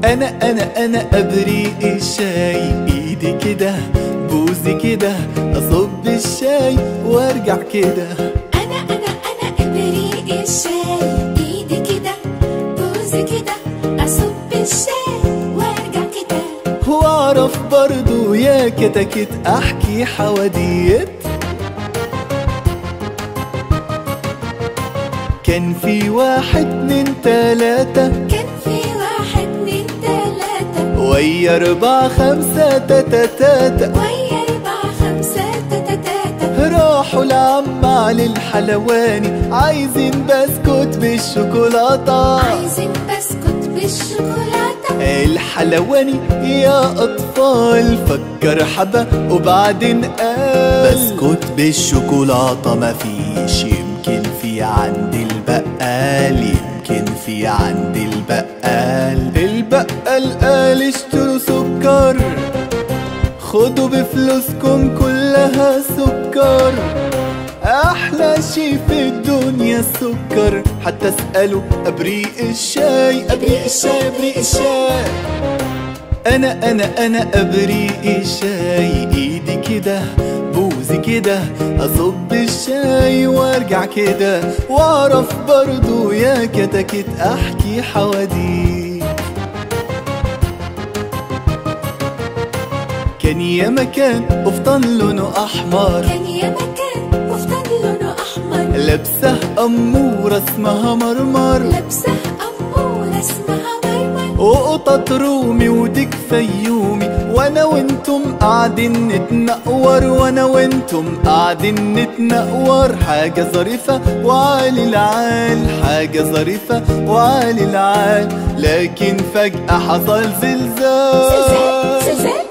انا انا انا ابريق الشاي ايدي كده بوزي كده اصب الشاي وارجع كده أنا أنا أنا إبريق الشاي إيدي كده بوزي كده أصب الشاي وأرجع كده واعرف برضو يا كتكت احكي حواديت كان في واحد اتنين تلاتة كان في واحد اتنين تلاتة ويا اربعة خمسة تاتا تاتا ويا أربعة خمسة تاتا تاتا راحوا لعم علي الحلواني عايزين بسكوت بالشوكولاتة عايزين بسكوت بالشوكولاتة الحلواني يا أطفال فكر حبة وبعدين قال بسكوت بالشوكولاتة مفيش يمكن في عند البقال يمكن في عند البقال البقال قال اشتروا سكر خدوا بفلوسكم كلها سكر احلى شي في الدنيا السكر حتى اساله ابريق الشاي ابريق الشاي ابريق الشاي انا انا انا ابريق الشاي ايدي كده بوزي كده اصب الشاي وارجع كده واعرف برضو يا كتكت احكي حواديت كان يا مكان قفطان لونه احمر كان يا مكان قفطان لونه أحمر لابسه اموره اسمها مرمر لابسة أمورة اسمها مرمر وقطط رومي وديك فيومي وانا وانتم قاعدين نتنقور وانا وانتم قاعدين نتنقور حاجة ظريفة وعالي العال حاجة ظريفة وعالي العال لكن فجأة حصل زلزال زلزال زلزال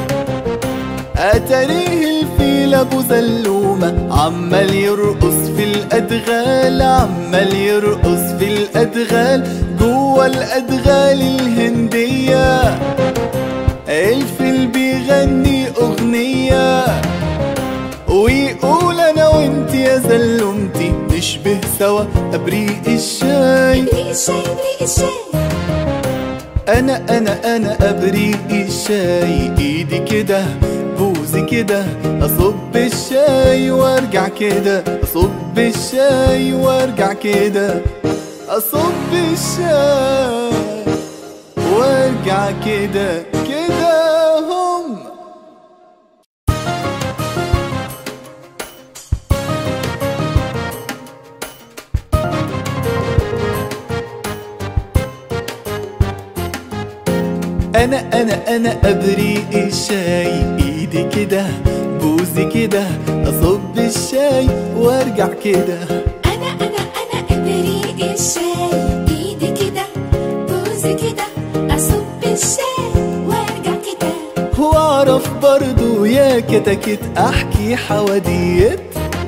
أتاريه الفيل أبو زلومة عمال يرقص في الأدغال عمال يرقص في الأدغال جوا الأدغال الهندية الفيل بيغني أغنية ويقول أنا وانت يا زلمتي نشبه سوا أبريق الشاي إبريق الشاي إبريق الشاي انا انا انا ابريق الشاي ايدي كده بوزي كده اصب الشاي وارجع كده اصب الشاي وارجع كده اصب الشاي وارجع كده كده هم انا انا انا ابريق الشاي ايدي كده بوزي كده اصب الشاي وارجع كده أنا أنا أنا إبريق الشاي إيدي كده بوزي كده أصب الشاي وأرجع كده واعرف برضو يا كتكت احكي حواديت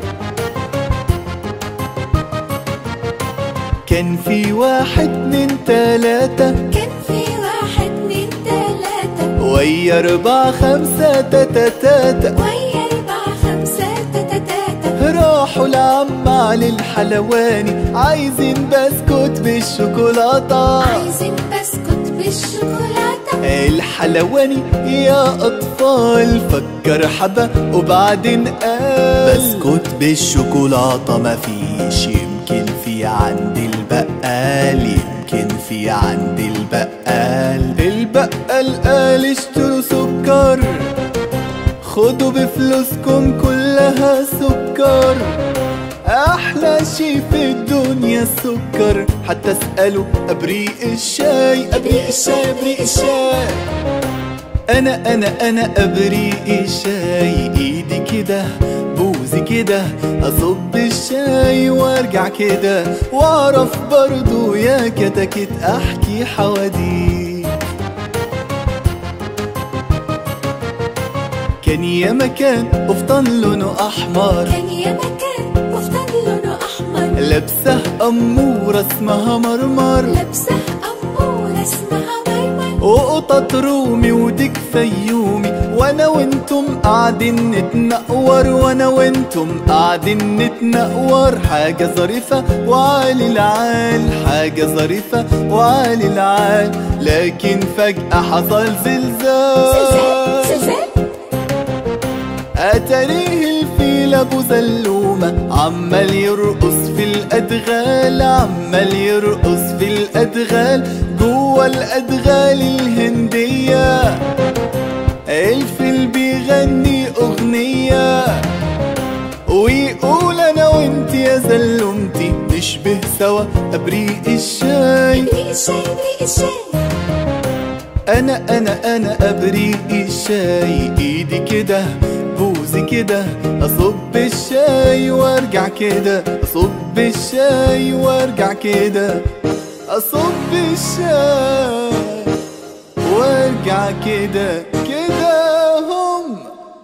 كان في واحد اتنين تلاتة كان في واحد اتنين تلاتة ويا اربعة خمسة تاتا تاتا ويا أربعة خمسة تاتا تاتا راحوا لعم علي الحلواني عايزين بسكوت بالشوكولاتة عايزين بسكوت بالشوكولاتة الحلواني يا أطفال فكر حبة وبعدين قال بسكوت بالشوكولاتة مفيش يمكن في عند البقال يمكن في عند البقال البقال قال اشتروا سكر خدوا بفلوسكم كلها سكر احلى شي في الدنيا السكر حتى اساله ابريق الشاي ابريق الشاي ابريق الشاي انا انا انا ابريق الشاي ايدي كده بوزي كده اصب الشاي وارجع كده واعرف برضو يا كتكت احكي حواديت كان يا مكان قفطان لونه احمر كان يا مكان قفطان لونه أحمر لابسه اموره اسمها مرمر لابسة أمورة اسمها مرمر وقطط وقطط رومي وديك فيومي وانا وانتم قاعدين نتنقور وانا وانتم قاعدين نتنقور حاجة ظريفة وعالي العال حاجة ظريفة وعالي العال لكن فجأة حصل زلزال زلزال زلزال أتاريه الفيل أبو زلومة عمال يرقص في الأدغال عمال يرقص في الأدغال جوا الأدغال الهندية الفيل بيغني أغنية ويقول أنا وانت يا زلمتي نشبه سوا أبريق الشاي بريق الشاي بريق الشاي انا انا انا ابريق الشاي ايدي كده بوزي كده اصب الشاي وارجع كده اصب الشاي وارجع كده اصب الشاي وارجع كده كده هم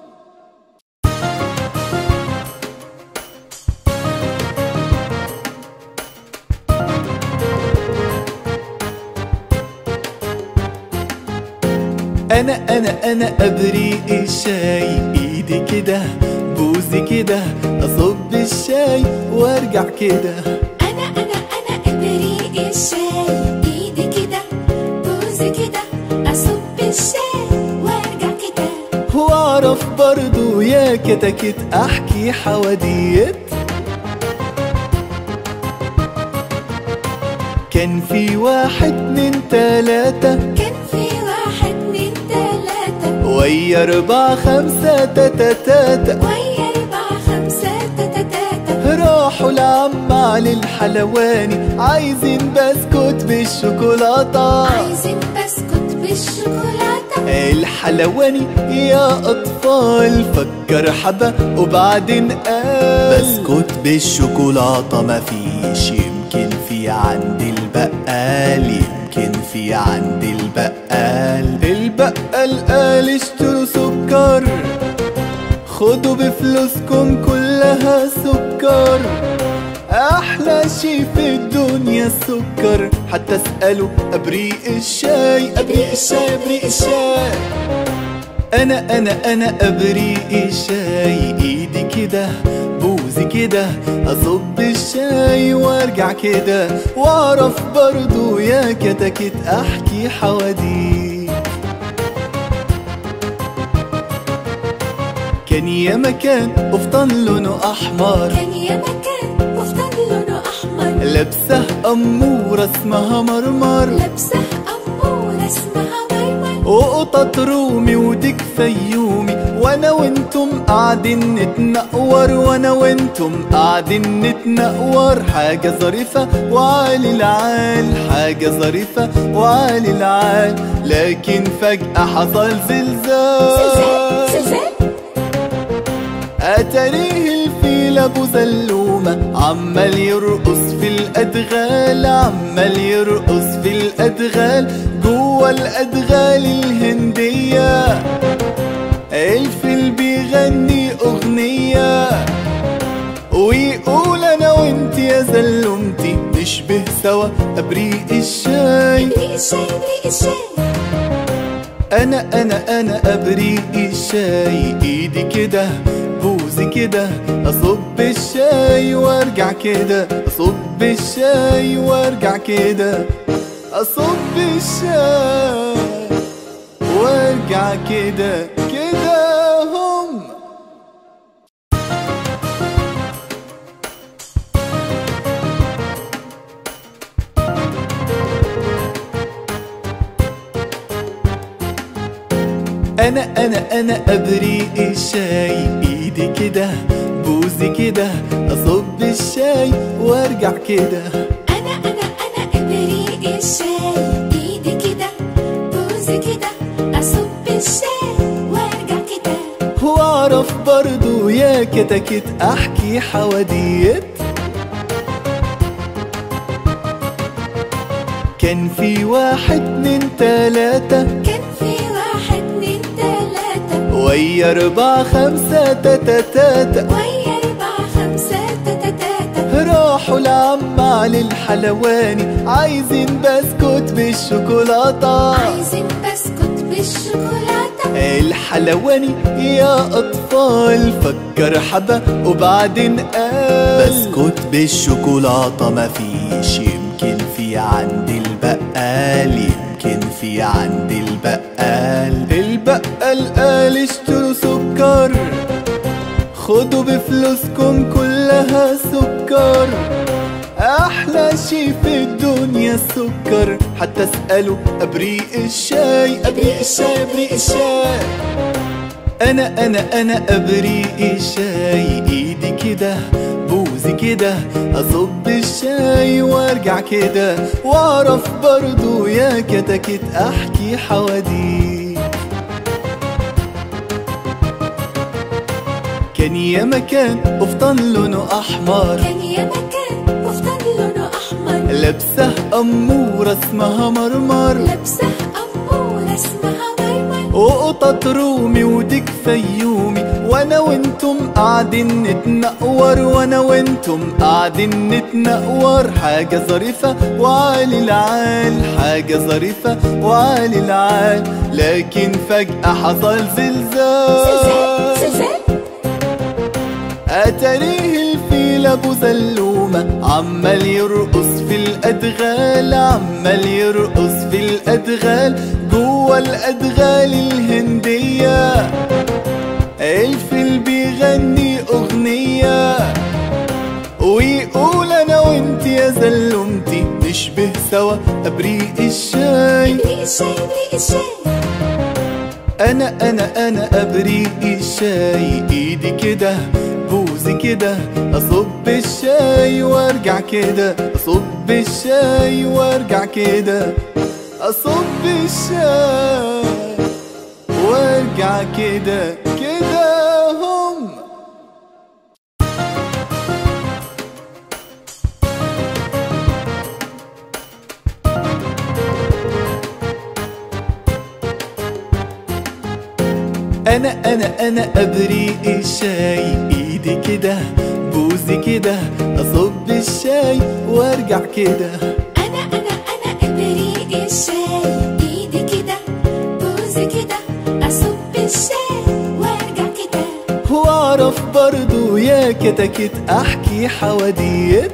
انا انا انا ابريق الشاي ايدي كده بوزي كده اصب الشاي وارجع كده انا انا انا ابريق الشاي ايدي كده بوزي كده اصب الشاي وارجع كده واعرف برضو يا كتكت احكي حواديت كان في واحد اتنين تلاتة كان في واحد اتنين تلاتة ويا اربعة خمسة تاتا تاتا ويا اربعة خمسة تاتا تاتا راحوا لعم علي الحلواني عايزين بسكوت بالشوكولاتة عايزين بسكوت بالشوكولاتة الحلواني يا أطفال فكر حبة وبعدين قال بسكوت بالشوكولاتة مفيش يمكن في عند البقال يمكن في عند البقال البقال قال اشتروا سكر خدوا بفلوسكم كلها سكر احلى شي في الدنيا السكر حتى اساله ابريق الشاي ابريق الشاي ابريق الشاي انا انا انا ابريق الشاي ايدي كده بوزي كده اصب الشاي وارجع كده واعرف برضو يا كتكت احكي حواديت كان يا مكان قفطان لونه احمر كان يا مكان وفطان لونه احمر لابسه اموره اسمها مرمر لابسه امورة اسمها مرمر وقطط رومي وديك فيومي وانا وانتم قاعدين نتنقور وانا وانتم قاعدين نتنقور حاجة ظريفة وعالي العال حاجة ظريفة وعالي العال لكن فجأة حصل زلزال زلزال زلزال أتاريه الفيل أبو زلومة عمال يرقص في الأدغال عمال يرقص في الأدغال جوا الأدغال الهندية الفيل بيغني أغنية ويقول أنا وانت يا زلمتي نشبه سوا أبريق الشاي بريق الشاي بريق الشاي انا انا انا ابريق الشاي ايدي كده بوزي كده اصب الشاي وارجع كده اصب الشاي وارجع كده اصب الشاي وارجع كده كده هم انا انا انا ابريق الشاي ايدي كده بوزي كده اصب الشاي وارجع كده انا انا انا ابريق الشاي ايدي كده بوزي كده اصب الشاي وارجع كده واعرف برضو يا كتكت احكي حواديت كان في واحد اتنين تلاتة كان في واحد اتنين تلاتة ويا اربعة خمسة تاتا تاتا ويا اربعة خمسة تاتا تاتا راحوا لعم علي الحلواني عايزين بسكوت بالشوكولاتة عايزين بسكوت بالشوكولاتة الحلواني يا أطفال فكر حبة وبعدين قال بسكوت بالشوكولاتة مفيش يمكن في عند البقال يمكن في عند البقال البقال قال اشتروا سكر خدوا بفلوسكم كلها سكر احلى شي في الدنيا السكر حتى اسألوا ابريق الشاي ابريق الشاي ابريق الشاي انا انا انا ابريق الشاي ايدي كده بوزي كده اصب الشاي وارجع كده واعرف برضو يا كتكت احكي حواديت كان يا مكان قفطان لونه احمر كان يا مكان قفطان لونه أحمر لابسه اموره اسمها مرمر لابسه أمورة اسمها مرمر وقطط رومي وديك فيومي وانا وانتم قاعدين نتنقور وانا وانتم قاعدين نتنقور حاجة ظريفة وعالي العال حاجة ظريفة وعالي العال لكن فجأة حصل زلزال زلزال زلزال أتاريه الفيل أبو زلومة عمال يرقص في الأدغال عمال يرقص في الأدغال جوا الأدغال الهندية الفيل بيغني أغنية ويقول أنا وانت يا زلمتي نشبه سوا أبريق الشاي بريق الشاي بريق الشاي انا انا انا ابريق الشاي ايدي كده بوزي كده اصب الشاي وارجع كده اصب الشاي وارجع كده اصب الشاي وارجع كده كده هم انا انا انا ابريق الشاي ايدي كده بوزي كده اصب الشاي وارجع كده أنا أنا أنا إبريق الشاي إيدي كده بوزي كده أصب الشاي وأرجع كده واعرف برضو يا كتكت احكي حواديت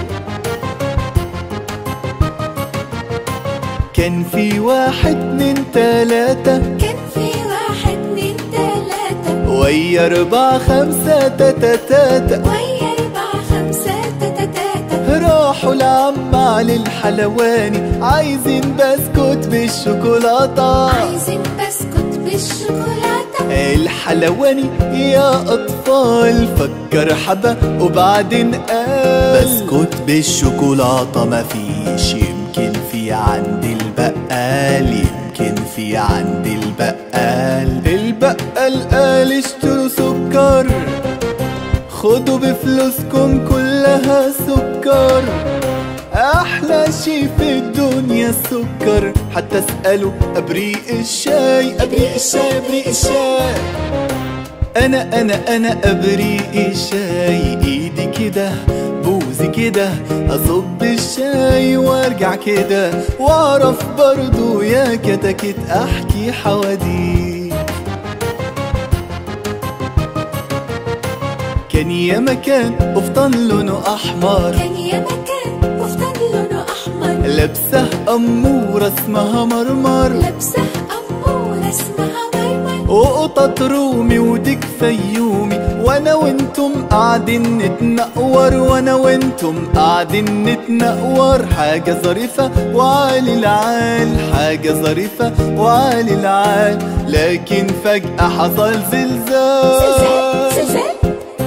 كان في واحد اتنين تلاتة كان في واحد اتنين تلاتة ويا اربعة خمسة تاتا تاتا ويا أربعة خمسة تاتا تاتا راحوا لعم علي الحلواني عايزين بسكوت بالشوكولاتة عايزين بسكوت بالشوكولاتة الحلواني يا أطفال فكر حبة وبعدين قال بسكوت بالشوكولاتة مفيش يمكن في عند البقال يمكن في عند البقال البقال قال اشتروا سكر خدوا بفلوسكم كلها سكر احلى شي في الدنيا السكر حتى اسالوا ابريق الشاي ابريق الشاي ابريق الشاي انا انا انا ابريق الشاي ايدي كده بوزي كده اصب الشاي وارجع كده واعرف برضو يا كتكت احكي حواديت كان يا مكان قفطان لونه احمر كان يا مكان قفطان لونه أحمر لابسه اموره اسمها مرمر لابسه أمورة اسمها مرمر وقطط رومي وديك فيومي وانا وانتم قاعدين نتنقور وانا وانتم قاعدين نتنقور حاجة ظريفة وعالي العال حاجة ظريفة وعالي العال لكن فجأة حصل زلزال زلزال زلزال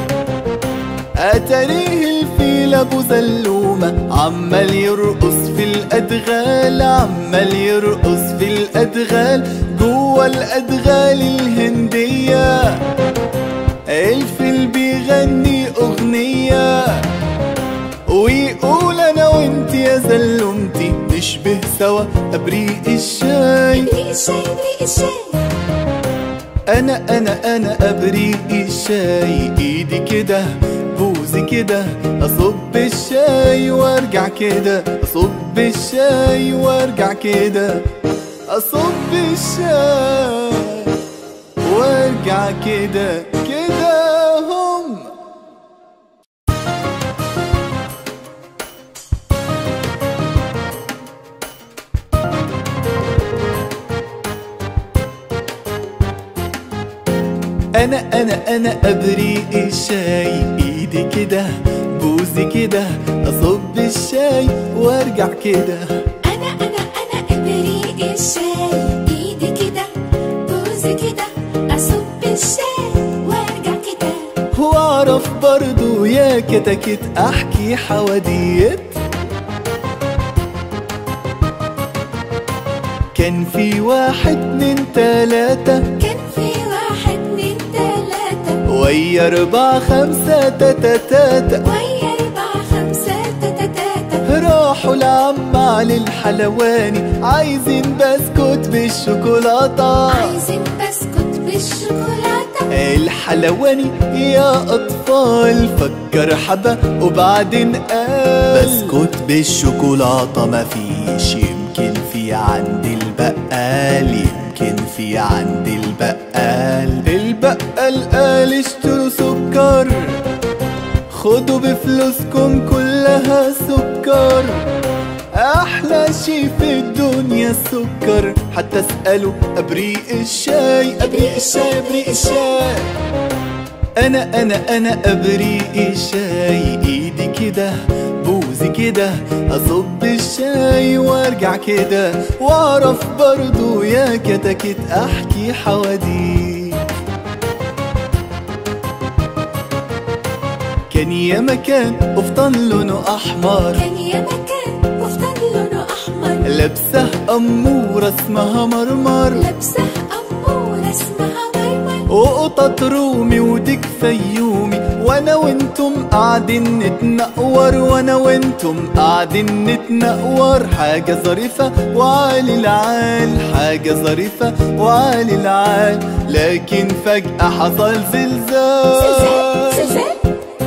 أتاريه الفيل أبو زلومة عمال يرقص في الأدغال عمال يرقص في الأدغال جوا الأدغال الهندية الفيل بيغني أغنية ويقول أنا وانت يا زلمتي نشبه سوا أبريق الشاي بريق الشاي بريق الشاي انا انا انا ابريق الشاي ايدي كده بوزي كده اصب الشاي وارجع كده اصب الشاي وارجع كده اصب الشاي وارجع كده كده هم انا انا انا ابريق الشاي ايدي كده بوزي كده اصب الشاي وارجع كده أنا أنا أنا إبريق الشاي إيدي كده بوزي كده أصب الشاي وأرجع كده واعرف برضو يا كتكت احكي حواديت كان في واحد اتنين تلاتة كان في واحد اتنين تلاتة ويا اربعة خمسة تاتا تاتا ويا أربعة خمسة تاتا تاتا راحوا لعم علي الحلواني عايزين بسكوت بالشوكولاتة عايزين بسكوت بالشوكولاتة الحلواني يا أطفال فكر حبة وبعدين قال بسكوت بالشوكولاتة مفيش يمكن في عند البقال يمكن في عند البقال البقال قال اشتروا سكر خدوا بفلوسكم كلها سكر احلى شي في الدنيا السكر حتى اساله ابريق الشاي ابريق الشاي ابريق الشاي انا انا انا ابريق الشاي ايدي كده بوزي كده اصب الشاي وارجع كده واعرف برضو يا كتكت احكي حواديت كان يا مكان قفطان لونه احمر كان يا مكان قفطان لونه أحمر لابسه اموره اسمها مرمر لابسة أمورة اسمها مرمر وقطط رومي وديك فيومي وانا وانتم قاعدين نتنقور وانا وانتم قاعدين نتنقور حاجة ظريفة وعالي العال حاجة ظريفة وعالي العال لكن فجأة حصل زلزال زلزال زلزال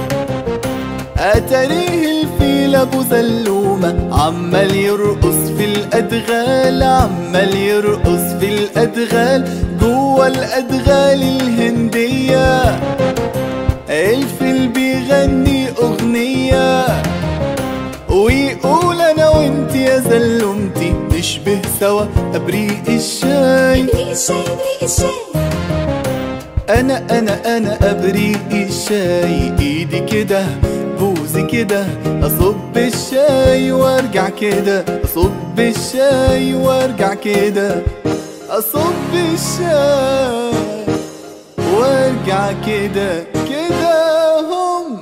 أتاريه الفيل أبو زلومة عمال يرقص في الأدغال عمال يرقص في الأدغال جوا الأدغال الهندية الفيل بيغني أغنية ويقول أنا وانت يا زلمتي نشبه سوا أبريق الشاي إبريق الشاي إبريق الشاي انا انا انا ابريق الشاي ايدي كده بوزي كده اصب الشاي وارجع كده اصب الشاي وارجع كده اصب الشاي وارجع كده كده هم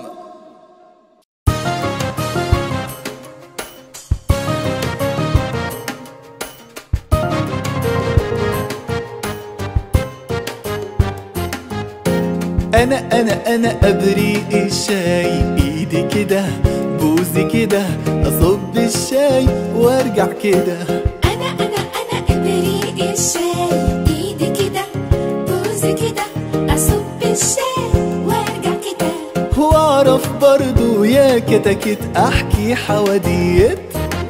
انا انا انا ابريق الشاي ايدي كده بوزي كده اصب الشاي وارجع كده أنا أنا أنا إبريق الشاي إيدي كده بوزي كده أصب الشاي وأرجع كده واعرف برضو يا كتكت احكي حواديت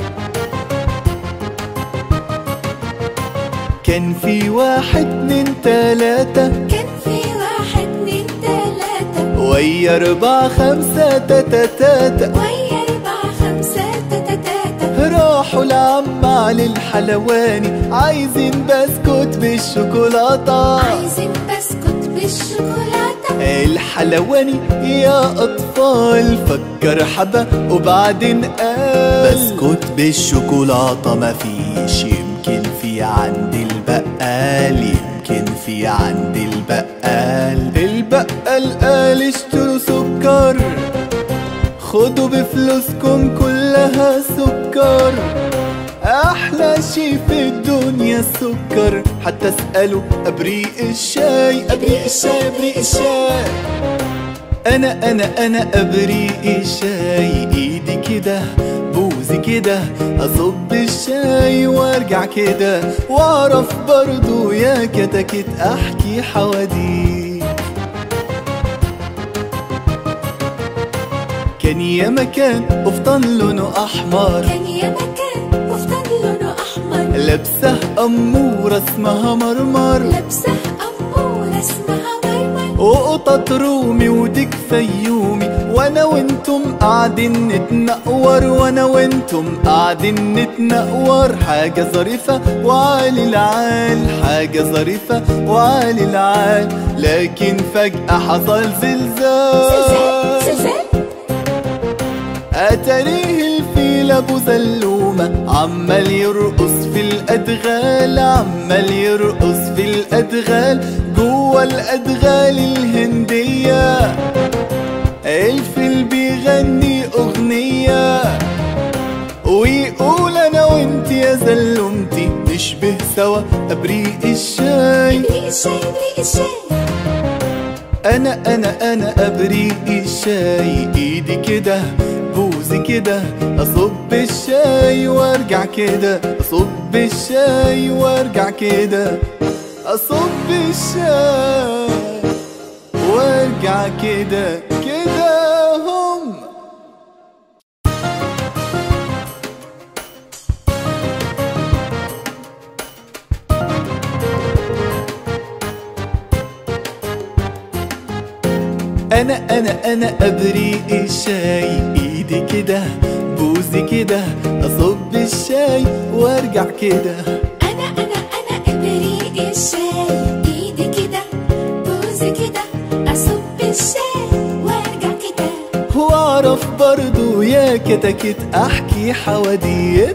كان في واحد اتنين تلاتة كان في واحد اتنين تلاتة ويا اربعة خمسة تاتا تاتا ويا أربعة خمسة تاتا تاتا راحوا لعم علي الحلواني عايزين بسكوت بالشوكولاتة عايزين بسكوت بالشوكولاتة الحلواني يا أطفال فكر حبة وبعدين قال بسكوت بالشوكولاتة مفيش يمكن في عند البقال يمكن في عند البقال البقال قال اشتروا سكر خدوا بفلوسكم كلها سكر احلى شي في الدنيا السكر حتى اساله ابريق الشاي ابريق الشاي ابريق الشاي انا انا انا ابريق الشاي ايدي كده بوزي كده اصب الشاي وارجع كده واعرف برضو يا كتكت احكي حواديت كان يا مكان قفطان لونه احمر كان يا مكان قفطان لونه أحمر لابسه اموره اسمها مرمر لابسة أمورة اسمها مرمر وقطط رومي وديك فيومي وانا وانتم قاعدين نتنقور وانا وانتم قاعدين نتنقور حاجة ظريفة وعالي العال حاجة ظريفة وعالي العال لكن فجأة حصل زلزال زلزال زلزال اتاريه الفيل ابو زلومه عمال يرقص في الادغال عمال يرقص في الادغال جوه الادغال الهنديه الفيل بيغني اغنيه ويقول انا وانت يا زلمتي نشبه سوا ابريق الشاي بريق الشاي بريق الشاي انا انا انا ابريق الشاي ايدي كده بوزي كده اصب الشاي وارجع كده اصب الشاي وارجع كده اصب الشاي وارجع كده كده هم انا انا انا ابريق الشاي ايدي كده بوزي كده اصب الشاي وارجع كده أنا أنا أنا إبريق الشاي إيدي كده بوزي كده أصب الشاي وأرجع كده واعرف برضو يا كتكت احكي حواديت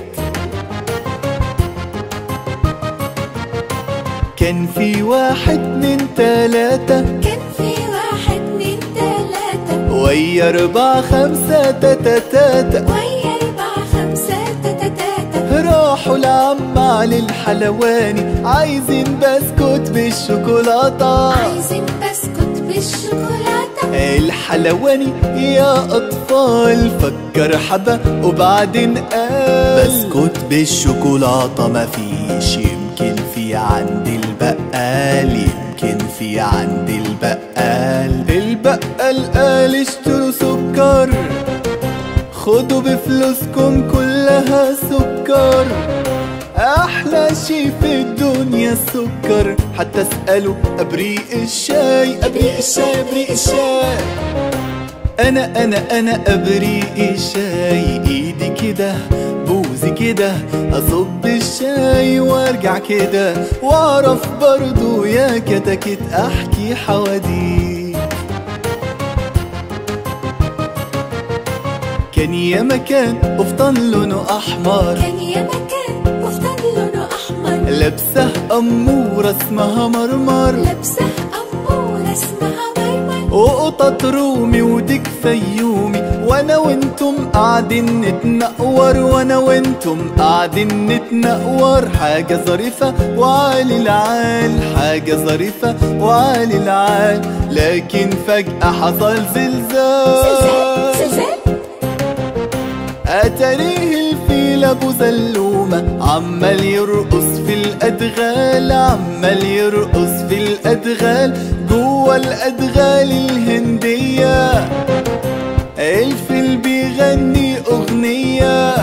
كان في واحد اتنين تلاتة كان في واحد اتنين تلاتة ويا اربعة خمسة تاتا تاتا ويا أربعة خمسة تاتا تاتا راحوا لعم علي الحلواني عايزين بسكوت بالشوكولاتة عايزين بسكوت بالشوكولاتة الحلواني يا أطفال فكر حبة وبعدين قال بسكوت بالشوكولاتة مفيش يمكن في عند البقال يمكن في عند البقال البقال قال اشتروا سكر خدوا بفلوسكم كلها سكر احلى شي في الدنيا السكر حتى اساله ابريق الشاي ابريق الشاي ابريق الشاي انا انا انا ابريق الشاي ايدي كده بوزي كده اصب الشاي وارجع كده واعرف برضو يا كتكت احكي حواديت كان يا مكان قفطان لونه احمر كان يا مكان قفطان لونه أحمر لابسه اموره اسمها مرمر لابسة أمورة اسمها مرمر وقطط رومي وديك فيومي وانا وانتم قاعدين نتنقور وانا وانتم قاعدين نتنقور حاجة ظريفة وعالي العال حاجة ظريفة وعالي العال لكن فجأة حصل زلزال زلزال زلزال اتاريه الفيل ابو زلومه عمال يرقص في الادغال عمال يرقص في الادغال جوه الادغال الهنديه الفيل بيغني اغنيه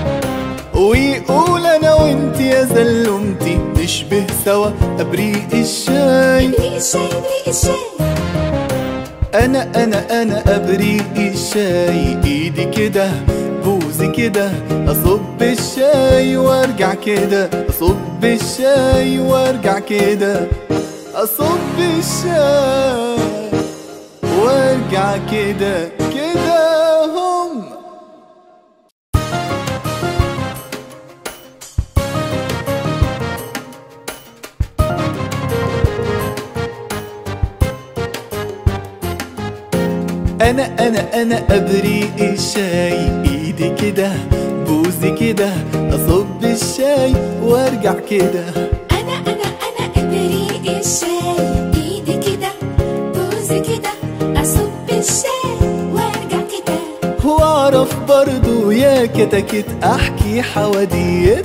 ويقول انا وانت يا زلمتي نشبه سوا ابريق الشاي بريق الشاي بريق الشاي انا انا انا ابريق الشاي ايدي كده بوزي كده اصب الشاي وارجع كده اصب الشاي وارجع كده اصب الشاي وارجع كده كده هم انا انا انا ابريق الشاي ايدي كده بوزي كده اصب الشاي وارجع كده أنا أنا أنا إبريق الشاي إيدي كده بوزي كده أصب الشاي وأرجع كده واعرف برضو يا كتكت احكي حواديت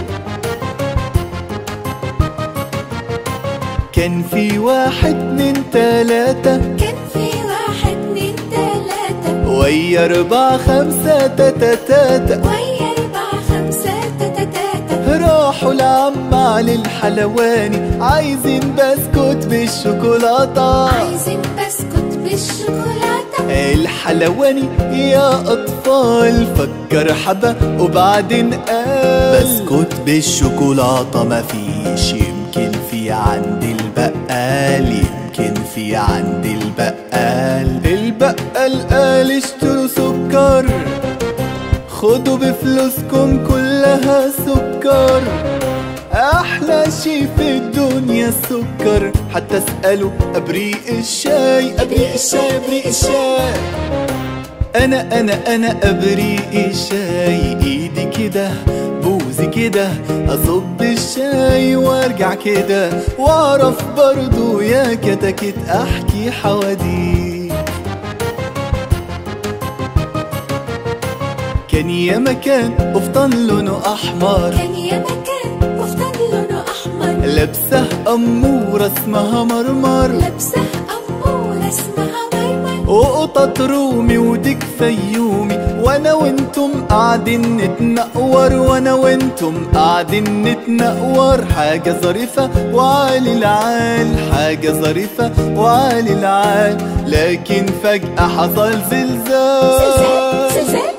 كان في واحد اتنين تلاتة كان في واحد اتنين تلاتة ويا أربعة خمسة تاتا تاتا ويا أربعة خمسة تاتا تاتا راحوا لعم علي الحلواني عايزين بسكوت بالشوكولاتة عايزين بسكوت بالشوكولاتة الحلواني يا أطفال فكر حبة وبعدين قال بسكوت بالشوكولاتة مفيش يمكن في عند البقال يمكن في عند البقال البقال قال اشتروا سكر خدوا بفلوسكم كلها سكر احلى شي في الدنيا السكر حتى اسألوا ابريق الشاي ابريق الشاي ابريق الشاي انا انا انا ابريق الشاي ايدي كده بوزي كده اصب الشاي وارجع كده واعرف برضو يا كتكت احكي حواديت كان يا مكان قفطان لونه احمر كان يا مكان قفطان لونه أحمر لابسه اموره اسمها مرمر لابسه أمورة اسمها مرمر وقطط رومي وديك فيومي وانا وانتم قاعدين نتنقور وانا وانتم قاعدين نتنقور حاجة ظريفة وعالي العال حاجة ظريفة وعالي العال لكن فجأة حصل زلزال زلزال زلزال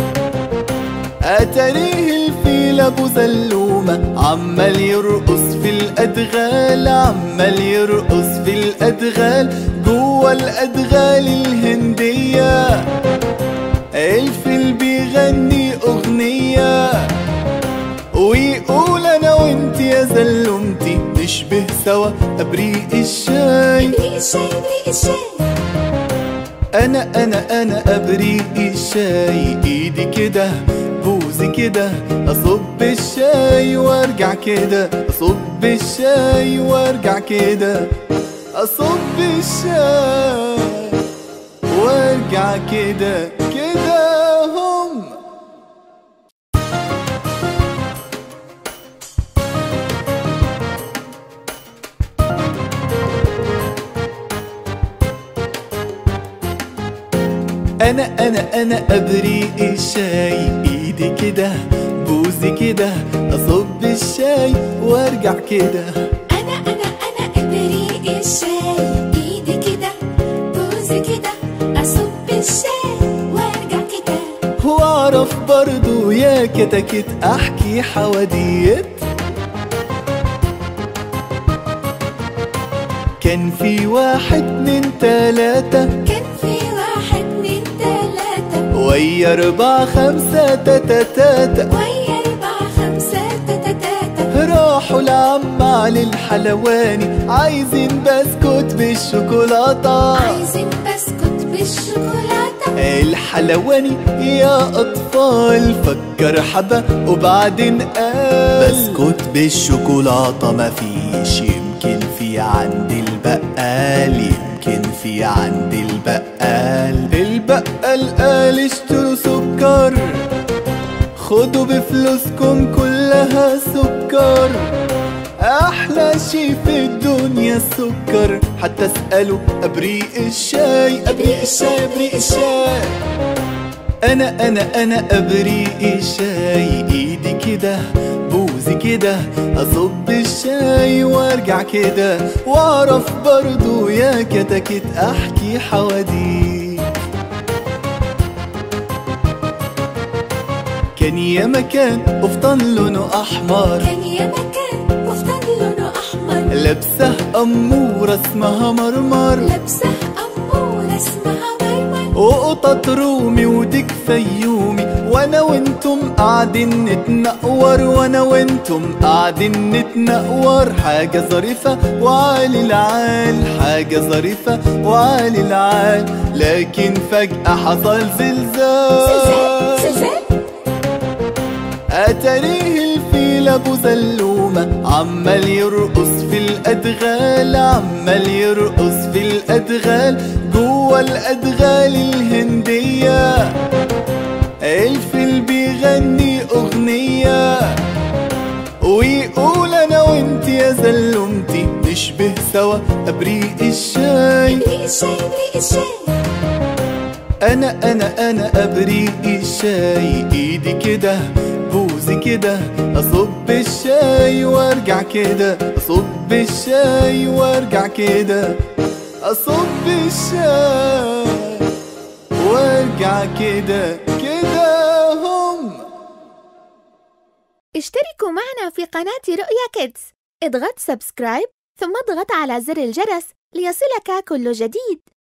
أتاريه الفيل أبو زلومة عمال يرقص في الأدغال عمال يرقص في الأدغال جوا الأدغال الهندية الفيل بيغني أغنية ويقول أنا وانت يا زلمتي نشبه سوا أبريق الشاي بريق الشاي بريق الشاي انا انا انا ابريق الشاي ايدي كده بوزي كده اصب الشاي وارجع كده اصب الشاي وارجع كده اصب الشاي وارجع كده كده هم انا انا انا ابريق الشاي ايدي كده بوزي كده اصب الشاي وارجع كده أنا أنا أنا إبريق الشاي إيدي كده بوزي كده أصب الشاي وأرجع كده واعرف برضو يا كتكت احكي حواديت كان في واحد اتنين تلاتة كان في واحد اتنين تلاتة ويا أربعة خمسة تاتا تاتا ويا أربعة خمسة تاتا تاتا راحوا لعم علي الحلواني عايزين بسكوت بالشوكولاتة عايزين بسكوت بالشوكولاتة الحلواني يا أطفال فكر حبة وبعدين قال بسكوت بالشوكولاتة مفيش يمكن في عند البقال يمكن في عند البقال البقال قال اشتروا سكر خدوا بفلوسكم كلها سكر احلى شي في الدنيا السكر حتى اسالوا ابريق الشاي ابريق الشاي ابريق الشاي انا انا انا ابريق الشاي ايدي كده بوزي كده اصب الشاي وارجع كده واعرف برضو يا كتكت احكي حواديت كان يا مكان قفطان لونه احمر كان يا مكان قفطان لونه أحمر لابسه اموره اسمها مرمر لابسه أمورة اسمها مرمر وقطط رومي وديك فيومي وانا وانتم قاعدين نتنقور وانا وانتم قاعدين نتنقور حاجة ظريفة وعالي العال حاجة ظريفة وعالي العال لكن فجأة حصل زلزال زلزال زلزال أتاريه الفيل أبو زلومة عمال يرقص في الأدغال عمال يرقص في الأدغال جوا الأدغال الهندية الفيل بيغني أغنية ويقول أنا وانت يا زلمتي نشبه سوا أبريق الشاي بريق الشاي بريق الشاي انا انا انا ابريق الشاي ايدي كده بوزي كده اصب الشاي وارجع كده اصب الشاي وارجع كده اصب الشاي وارجع كده كده هم اشتركوا معنا في قناة رؤيا كيدز اضغط سبسكرايب ثم اضغط على زر الجرس ليصلك كل جديد